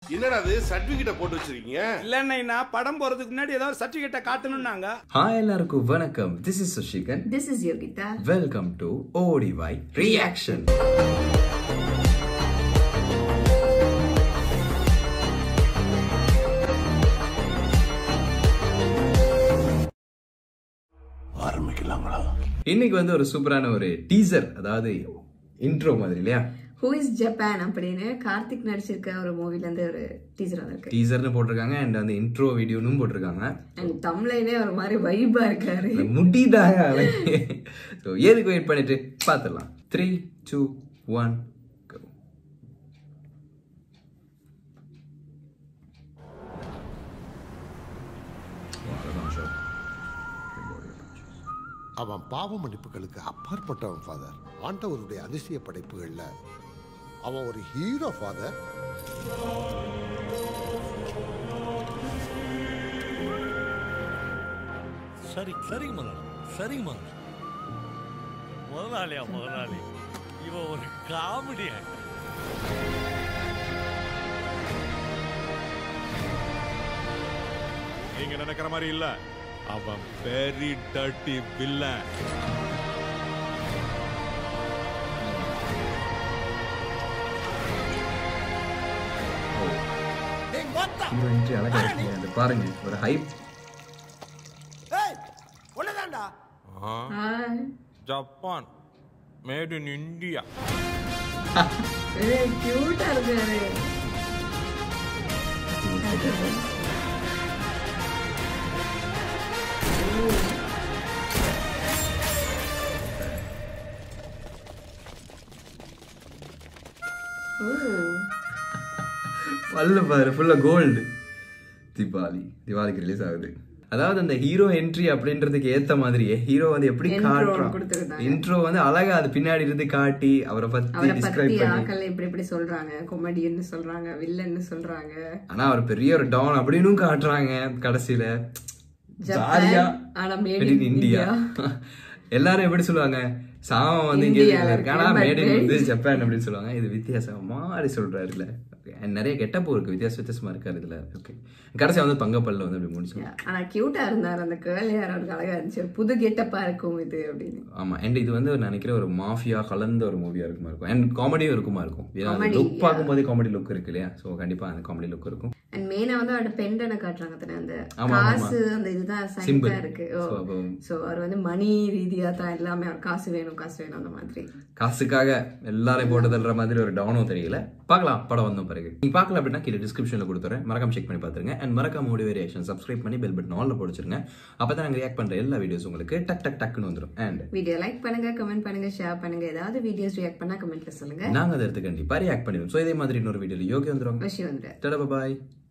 என்னடா அது சர்டிபிகேட்ட போட்டு வச்சிருக்கீங்க இல்லைன்னா படம் போறதுக்கு முன்னாடி ஏதாவது சர்டிபிகேட்டை காட்டணும்னாங்க ஹாய் எல்லாருக்கும் வணக்கம் this is Sushikan This is Yogita. Welcome to ஓடிவாய் ரியாக்ஷன் ஆரம்பிக்கலாங்களா இன்னைக்கு வந்து ஒரு சூப்பரான ஒரு டீசர் அதாவது இன்ட்ரோ மாதிரி இல்லையா Who is Japan அப்படின்னு கார்த்திக் நடிச்சிருக்க ஒரு மூவில இருந்து ஒரு டீசர் வந்திருக்கு டீசர்னு போட்டிருக்காங்க அண்ட் அந்த இன்ட்ரோ வீடியோனும் போட்டிருக்காங்க அண்ட் தமிழ்லயே ஒரு மாதிரி வைபா இருக்காரு இந்த முடிதாங்க ஸோ எதுக்கு வெயிட் பண்ணிட்டு பார்த்துடலாம் த்ரீ டூ ஒன் அவன் பாவ மன்னிப்புகளுக்கு அப்பாற்பட்டவன் ஃபாதர் ஆண்டவருடைய அதிசய படைப்புகள்ல அவன் ஒரு ஹீரோ ஃபாதர் சரி சரிங்க முதலாளி சரிங்க முதலாளி முதலாளியா முதலாளி இவன் ஒரு காமெடி நீங்க நினைக்கிற மாதிரி இல்ல அவன் very dirty villain hero entry அழகா இருக்கு அது பாருங்க ஒரு hype Hi. Japan made in India ஏய், cute ஆ இருக்காரு Ooh. பல்ல பாரு ஃபுல்லா கோல்டு தீபாவளி தீபாவளிக்கு ரிலீஸ் ஆகுது அதாவது அந்த ஹீரோ என்ட்ரி அப்படின்றதுக்கு ஏத்த மாதிரியே ஹீரோ வந்து எப்படி Intro காட்டுறான் கொடுத்திருந்தாங்க. இன்ட்ரோ வந்து அழகா அது பின்னாடி இருந்து காட்டி அவரை பத்தி அவரை பத்தி டிஸ்கிரைப் பண்ணி ஆக்கள் இப்படி இப்படி சொல்றாங்க கொமெடியன்னு சொல்றாங்க வில்லன்னு சொல்றாங்க ஆனா அவர் பெரிய ஒரு டவுன் அப்படின்னு காட்டுறாங்க கடைசியில ஜாலியா ஆனா made made in in India எல்லாரும் எப்படி சொல்லுவாங்க சாமம் வந்து இங்கே இந்தியால இருக்கு ஆனா இருக்கு, but மேட் இன் made வந்து ஜப்பான் அப்படின்னு சொல்லுவாங்க இது வித்தியாசம் மாறி சொல்றாருல Okay. நிறைய கெட்டப்போ இருக்கு வித்தியாச வித்தியாசமா இருக்காரு இதுல ஓகே கடைசியா வந்து பங்கப்பல்ல வந்து அப்படி முடிச்சு ஆனா கியூட்டா இருந்தாரு அந்த கேர்ள் ஹேர் அவருக்கு அழகா இருந்துச்சு புது கெட்டப்பா இருக்கும் இது அப்படின்னு ஆமா அண்ட் இது வந்து நான் நினைக்கிறேன் ஒரு மாஃபியா கலந்த ஒரு மூவியா இருக்குமா இருக்கும் அண்ட் காமெடியும் இருக்குமா இருக்கும் Comedy, லுக் பார்க்கும்போதே காமெடி லுக் இருக்கு இல்லையா ஸோ கண்டிப்பா அந்த காமெடி லுக் இருக்கும் அண்ட் மெயினா வந்து அவரோட பெண்டனை காட்டுறாங்க தானே அந்த ஆமா, ஆமா. காசு அந்த இதுதான் Symbol. சைனா இருக்கு So, அப்போ- சோ அவர் வந்து மணி ரீதியா தான் எல்லாமே அவர் காசு வேணும் காசு வேணும் அந்த மாதிரி காசுக்காக எல்லாரையும் போட்டு தள்ளுற மாதிரி ஒரு டவுனும் தெரியல பார்க்கலாம் படம் வந்த பிறகு நீங்க பார்க்கல அப்படின்னா கீழே டிஸ்கிரிப்ஷன்ல கொடுத்துறேன் மறக்காம செக் பண்ணி பார்த்துருங்க அண்ட் மறக்காம மோடி வேரியேஷன் சப்ஸ்கிரைப் பண்ணி பெல் பட்டன் ஆல்ல போடுச்சிருங்க அப்பதான் நாங்க ரியாக்ட் பண்ற எல்லா வீடியோஸ் உங்களுக்கு டக் டக் டக்குன்னு வந்துடும் அண்ட் வீடியோ லைக் பண்ணுங்க கமெண்ட் பண்ணுங்க ஷேர் பண்ணுங்க ஏதாவது வீடியோஸ் ரியாக்ட் பண்ணா கமெண்ட்ல சொல்லுங்க நாங்க அதை எடுத்து கண்டிப்பா ரியாக்ட் பண்ணிடுவோம் ஸோ இதே மாதிரி இன்னொரு வீடியோல யோகி வந்துடும் விஷயம் வந்து டடா பாய்